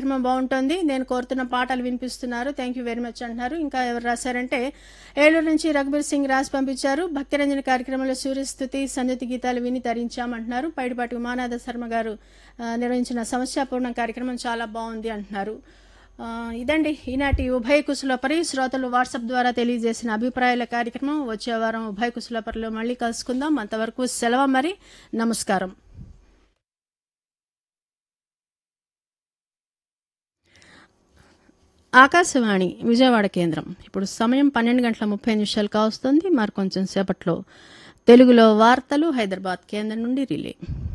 కార్యక్రమం బాగుంటుంది నేను కోరుతున్న పాటలు వినిపిస్తున్నారు థ్యాంక్ యూ వెరీ మచ్ అంటున్నారు ఇంకా ఎవరు రాశారంటే ఏలూరు నుంచి రఘుబీర్ సింగ్ రాసి పంపించారు భక్తిరంజన కార్యక్రమంలో సూర్యస్థుతి సంగతి గీతాలు విని తరించామంటున్నారు పైడిపాటి ఉమానాథ శర్మ గారు ఆ, నిర్వహించిన సమస్యాపూర్ణ కార్యక్రమం చాలా బాగుంది అంటున్నారు ఆ, ఇదండి ఈనాటి ఉభయ కుశలపరి శ్రోతలు వాట్సాప్ ద్వారా తెలియజేసిన అభిప్రాయాల కార్యక్రమం వచ్చే వారం ఉభయ కుశలపరిలో మళ్ళీ కలుసుకుందాం అంతవరకు సెలవు మరి నమస్కారం ఆకాశవాణి విజయవాడ కేంద్రం ఇప్పుడు సమయం పన్నెండు గంటల ముప్పై నిమిషాలు కావస్తుంది మరి కొంచెం సేపట్లో తెలుగులో వార్తలు హైదరాబాద్ కేంద్రం నుండి రిలే